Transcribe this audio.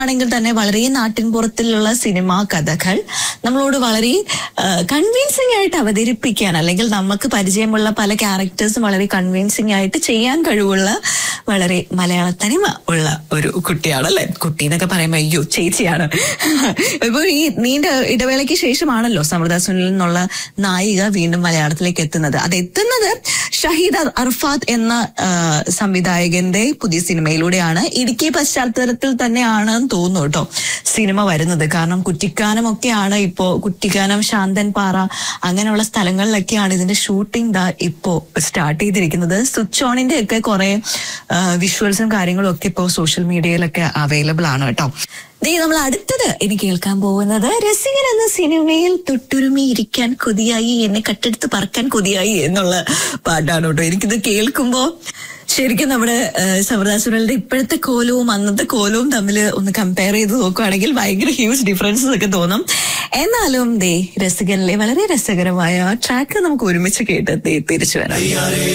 ആണെങ്കിൽ തന്നെ വളരെ നാട്ടിൻപുറത്തിലുള്ള സിനിമാ കഥകൾ നമ്മളോട് വളരെ കൺവിൻസിംഗ് ആയിട്ട് അവതരിപ്പിക്കാൻ അല്ലെങ്കിൽ നമുക്ക് പരിചയമുള്ള പല ക്യാരക്ടേഴ്സും വളരെ കൺവിൻസിംഗ് ആയിട്ട് ചെയ്യാൻ കഴിവുള്ള വളരെ മലയാള തനിമ ഉള്ള ഒരു കുട്ടിയാണ് അല്ലെ കുട്ടി എന്നൊക്കെ പറയുമ്പോ അയ്യോ ചേച്ചിയാണ് ഇപ്പൊ ഈ നീണ്ട ഇടവേളയ്ക്ക് ശേഷമാണല്ലോ സമൃദ്ധ സുനിൽ നിന്നുള്ള നായിക വീണ്ടും മലയാളത്തിലേക്ക് എത്തുന്നത് അത് എത്തുന്നത് ഷഹീദ് അർഫാത്ത് എന്ന ആ, സംവിധായകന്റെ പുതിയ സിനിമയിലൂടെയാണ് ഇടുക്കി പശ്ചാത്തലത്തിൽ തന്നെയാണ് തോന്നുന്നു കേട്ടോ സിനിമ വരുന്നത് കാരണം കുറ്റിക്കാനം ഒക്കെയാണ് ഇപ്പോ കുറ്റിക്കാനം ശാന്തൻ പാറ അങ്ങനെയുള്ള സ്ഥലങ്ങളിലൊക്കെയാണ് ഇതിന്റെ ഷൂട്ടിംഗ് ദാ ഇപ്പോ സ്റ്റാർട്ട് ചെയ്തിരിക്കുന്നത് സ്വിച്ച് ഓണിന്റെ ഒക്കെ കുറെ വിഷ്വൽസും കാര്യങ്ങളും ഒക്കെ ഇപ്പോൾ സോഷ്യൽ മീഡിയയിലൊക്കെ അവൈലബിൾ ആണ് കേട്ടോ ദേ നമ്മൾ അടുത്തത് ഇനി കേൾക്കാൻ പോകുന്നത് രസികൻ എന്ന സിനിമയിൽ തൊട്ടുരുമി ഇരിക്കാൻ കൊതിയായി എന്നെ കട്ടെടുത്ത് പറക്കാൻ കൊതിയായി എന്നുള്ള പാട്ടാണ് കേട്ടോ എനിക്കിത് കേൾക്കുമ്പോ ശരിക്കും നമ്മുടെ സമൃദാസുരളുടെ ഇപ്പോഴത്തെ കോലവും അന്നത്തെ കോലവും തമ്മിൽ ഒന്ന് കമ്പയർ ചെയ്ത് നോക്കുകയാണെങ്കിൽ ഭയങ്കര ഹ്യൂജ് ഡിഫറൻസസ് ഒക്കെ തോന്നും എന്നാലും ദേ രസികനിലെ വളരെ രസകരമായ ട്രാക്ക് നമുക്ക് ഒരുമിച്ച് കേട്ട് ദേ തിരിച്ചു വരാം